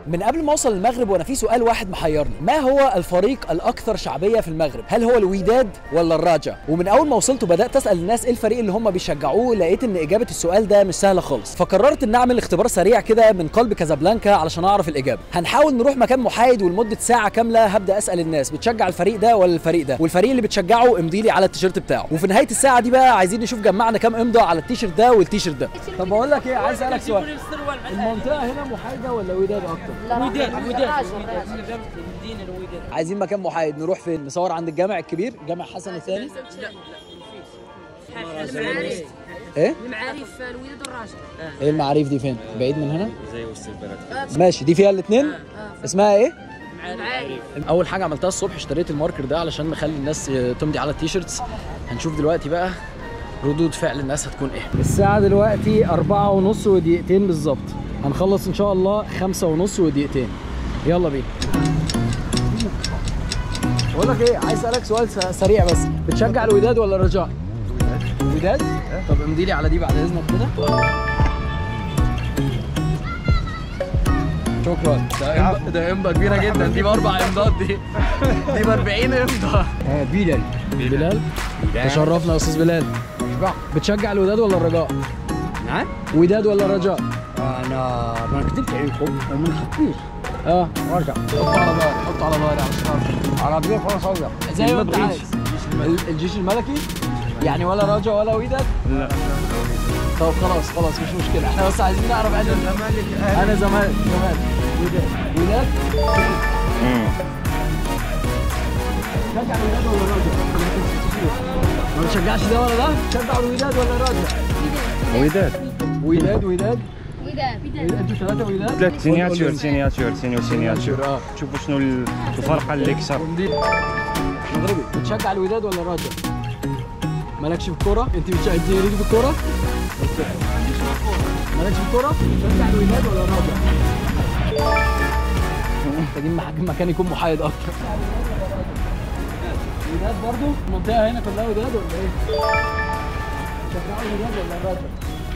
من قبل ما اوصل المغرب وانا في سؤال واحد محيرني ما هو الفريق الاكثر شعبيه في المغرب هل هو الوداد ولا الراجا ومن اول ما وصلت وبدات اسال الناس ايه الفريق اللي هم بيشجعوه لقيت ان اجابه السؤال ده مش سهله خالص فقررت ان اعمل اختبار سريع كده من قلب كازابلانكا علشان اعرف الاجابه هنحاول نروح مكان محايد ولمده ساعه كامله هبدا اسال الناس بتشجع الفريق ده ولا الفريق ده والفريق اللي بتشجعه امضي لي على التيشيرت بتاعه وفي نهايه الساعه دي بقى عايزين نشوف جمعنا كام امضاء على التيشيرت ده والتيشيرت ده طب بقول لك ايه عايز اسالك سؤال المنطقه هنا محايده ولا وداد اكتر وداد وداد مدينه الوداد عايزين مكان محايد نروح فين نصور عند الجامع الكبير جامع حسن الثاني المعارف ايه المعارف الوداد والراجل ايه المعاريف دي فين بعيد من هنا زي وسط البلد ماشي دي فيها الاثنين اسمها ايه المعارف اول حاجه عملتها الصبح اشتريت الماركر ده علشان نخلي الناس تمضي على التيشيرتس هنشوف دلوقتي بقى ردود فعل الناس هتكون ايه الساعة دلوقتي أربعة ونص ودقيقتين بالظبط هنخلص إن شاء الله خمسة ونص ودقيقتين يلا بينا بقول لك إيه عايز أسألك سؤال س- سريع بس بتشجع الوداد ولا الرجاء؟ وداد؟ طب امضي لي على دي بعد إذنك كده شكرا ده امضة ده امضة كبيرة جدا دي بأربع امضات دي دي ب 40 امضة بلال بلال تشرفنا يا استاذ بلال بتشجع الوداد ولا الرجاء؟ نعم وداد ولا رجاء؟ انا ما كتبت عليكم وما نحطيش اه رجع حطه على ظهري حطه على ظهري عشان عربيه فرنساويه زي ما انت عايز ال- الجيش الملكي يعني ولا رجاء ولا وداد؟ لا طب خلاص خلاص مش مشكلة احنا بس عايزين نعرف انا انا زمالك زمالك وداد وداد تشجع الوداد ولا الرجاء؟ ما بتشجعش ده ولا ده؟ تشجع الوداد ولا الرجاء؟ وداد وداد وداد وداد وداد انتوا ثلاثة وداد؟ ثلاث سينياتور سينياتور سينيو سينياتور اه شوفوا شنو ال- الفرقه اللي كسب مغربي بتشجع الوداد ولا الرجاء؟ مالكش في الكورة؟ انت بتشجع انت ليك في الكورة؟ مالكش في الكورة؟ بتشجع الوداد ولا الرجاء؟ محتاجين مح- مكان يكون محايد اكتر وداد برضو المنطقة هنا كلها وداد ولا ايه؟ بتشجعوا الوداد ولا الرجاء؟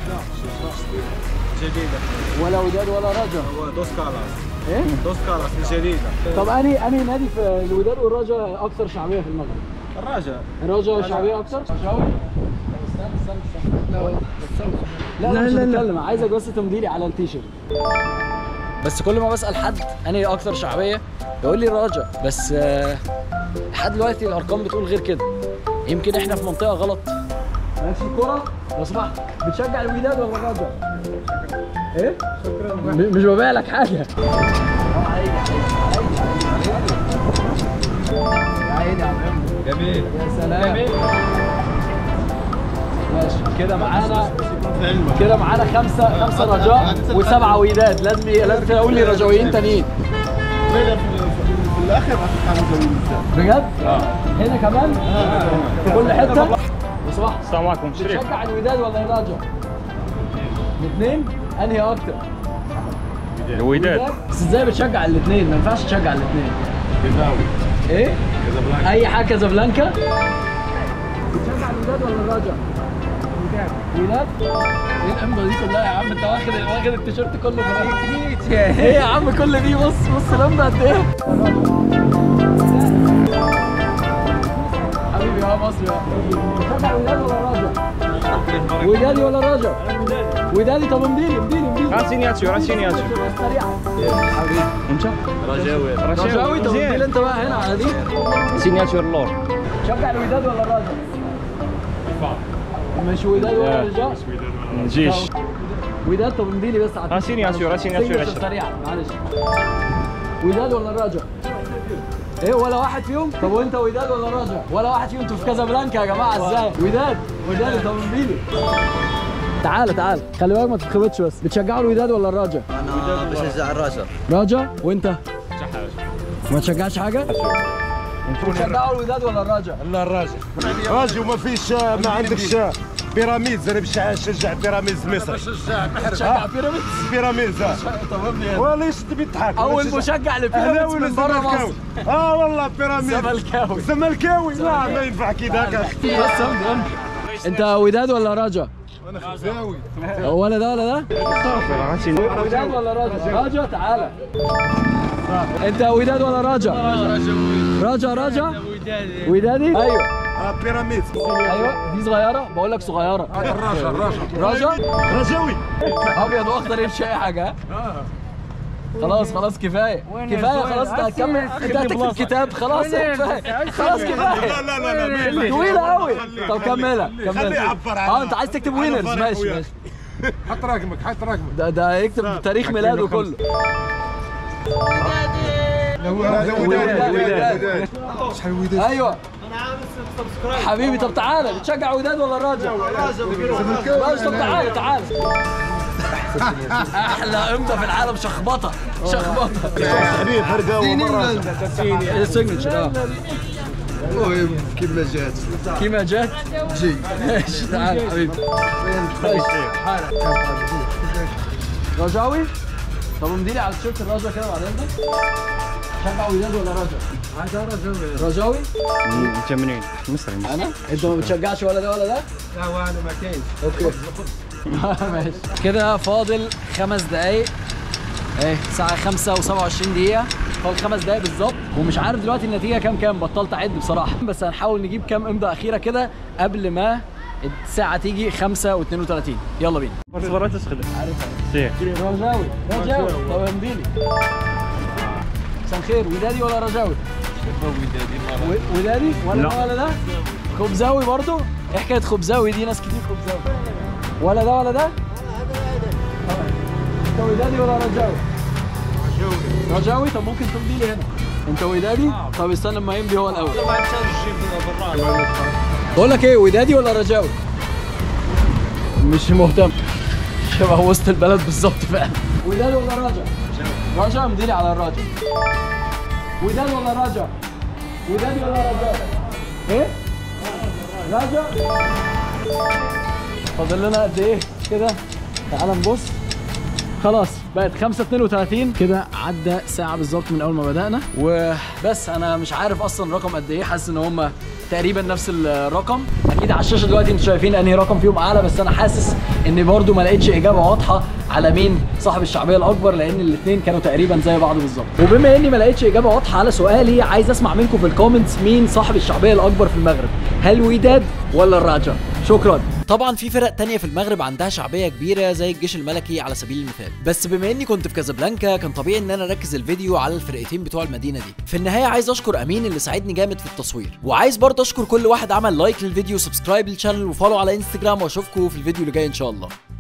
جديدة ولا وداد ولا رجاء هو دوس كالاس ايه؟ دوس كالاس الجديدة طب انهي انهي نادي في الوداد والرجاء اكثر شعبية في المغرب؟ الرجاء الرجاء شعبيه اكتر رجاوي استنى استنى استنى لا لا لا لا لا عايزك بس تمضي لي على التيشيرت بس كل ما بسال حد انهي اكتر شعبيه يقول لي الرجاء بس آه، لحد دلوقتي الارقام بتقول غير كده يمكن احنا في منطقه غلط مالكش في الكوره لو سمحت بتشجع الوداد ولا الرجاء ايه شكرا مش ببيع لك حاجه يا عيني يا عم جميل يا سلام ماشي كده معانا كده معانا خمسة خمسة رجاء وسبعة وداد لازم لازم تقول لي رجاويين تانيين في الاخر بجد؟ اه هنا كمان؟ في كل حتة؟ وصباح السلام عليكم شريف بتشجع الوداد ولا الرجاء؟ الاثنين؟ انهي اكتر؟ الوداد بس ازاي بتشجع الاثنين؟ ما ينفعش تشجع الاثنين كذاوي ايه؟ كازابلانكا اي حاجه كازابلانكا بتشجع الوداد ولا الرجاء؟ وداد ايه الامضه دي كلها يا عم انت واخد واخد التيشيرت كله من ايه يا عم كل دي بص بص الامضه قد ايه حبيبي اه مصري اه بتشجع الوداد ولا الرجاء؟ ودادي ولا الرجاء؟ ودادي طب امضيلي امضيلي امضيلي ها سينياتور ها سينياتور سريعه انت رجاوي رجاوي طب امضيلي انت بقى هنا على دي سينياتور لور تشجع الوداد ولا الرجاء؟ مش وداد ولا رجاء؟ الجيش وداد طب امضي لي بس على ها سينياتور ها سينياتور سيجنتشر سريعه معلش وداد ولا الرجاء؟ ايه ولا واحد فيهم؟ طب وانت وداد ولا رجاء؟ ولا واحد فيهم انتوا في كازابلانكا يا جماعه ازاي؟ وداد وداد طب امضي لي تعالى تعالى خلي بالك ما تتخبطش بس بتشجعوا الوداد ولا الرجاء؟ انا بشجع الرجاء رجاء وانت؟ ما تشجعش حاجه؟ بتشجعوا الوداد ولا الرجاء؟ لا الراجل راجل وما فيش ما عندكش بيراميدز انا باش نشجع بيراميدز مصر تشجع بيراميدز؟ بيراميدز آه. طب امضي هنا. ولا ايش تبي تضحك اول مشجع لبيراميدز من بره مصر اه والله بيراميدز زملكاوي زملكاوي لا ما ينفع كذا بس امضي امضي انت وداد ولا رجاء؟ انا خزاوي ولا ده ولا ده صافي عرفتي وداد ولا راجا راجا تعالى انت وداد ولا راجا راجا راجا ودادي ايوه اه بيراميد ايوه دي صغيره بقول لك صغيره الراجا الراجا راجا رجاوي ابيض واخضر يمشي اي حاجه ها؟ خلاص خلاص كفايه كفايه خلاص انت هتكمل انت هتكتب كتاب خلاص كفايه خلاص لا كفايه لا لا لا طويله قوي خليه- طب كملها خليه كملها يعبر عنها. اه انت عايز تكتب أنا وينرز فارق ماشي وياك. ماشي حط رقمك حط رقمك ده ده يكتب تاريخ ميلاده كله شحال وداد ايوه حبيبي طب تعالى بتشجع وداد ولا الراجل؟ راجل طب تعالى تعالى احلى امضه في العالم شخبطه شخبطه حبيب فرقه ومرة السيجنتشر اه المهم كيما جات كيما جات جي ماشي تعال حبيبي رجاوي طب امضي لي على التيشيرت الرجا كده بعدين ده شجع وداد ولا رجا؟ رجاوي متمنين مصري انا انت ما بتشجعش ولا ده ولا ده؟ لا وانا ما كاينش اوكي ماشي كده فاضل خمس دقايق ايه الساعة 5 و27 دقيقة فاضل خمس دقايق بالظبط ومش عارف دلوقتي النتيجة كام كام بطلت اعد بصراحة بس هنحاول نجيب كام امضة أخيرة كده قبل ما الساعة تيجي 5 و32 يلا بينا صورة تسخدم سي رجاوي رجاوي طب امضي لي مساء الخير ودادي ولا رجاوي؟ و- ودادي ولا لا. ده ولا ده؟ خبزاوي برضو؟ ايه حكاية خبزاوي دي ناس كتير خبزاوي ولا ده ولا ده؟ انت ودادي ولا رجاوي؟ رجاوي طب ممكن تمضي لي هنا انت ودادي؟ طب استنى لما يمضي هو الاول بقول لك ايه ودادي ولا رجاوي؟ مش مهتم شبه وسط البلد بالظبط فعلا وداد ولا راجع؟ راجع امضي لي على الراجع وداد ولا راجع؟ وداد ولا راجع؟ ايه؟ راجع؟ فاضل لنا قد ايه كده؟ تعال نبص خلاص بقت 5 32 كده عدى ساعة بالظبط من أول ما بدأنا وبس أنا مش عارف أصلا الرقم قد إيه حاسس إن هما تقريبا نفس الرقم أكيد على الشاشة دلوقتي أنتوا شايفين أنهي رقم فيهم أعلى بس أنا حاسس إن برضو ما لقيتش إجابة واضحة على مين صاحب الشعبية الأكبر لأن الاتنين كانوا تقريبا زي بعض بالظبط وبما إني ما لقيتش إجابة واضحة على سؤالي عايز أسمع منكم في الكومنتس مين صاحب الشعبية الأكبر في المغرب هل وداد ولا الراجا شكرا طبعا في فرق تانية في المغرب عندها شعبية كبيرة زي الجيش الملكي على سبيل المثال بس بما اني كنت في كازابلانكا كان طبيعي ان انا اركز الفيديو على الفرقتين بتوع المدينة دي في النهاية عايز اشكر امين اللي ساعدني جامد في التصوير وعايز برضه اشكر كل واحد عمل لايك للفيديو وسبسكرايب للشانل وفولو على انستجرام واشوفكم في الفيديو اللي جاي ان شاء الله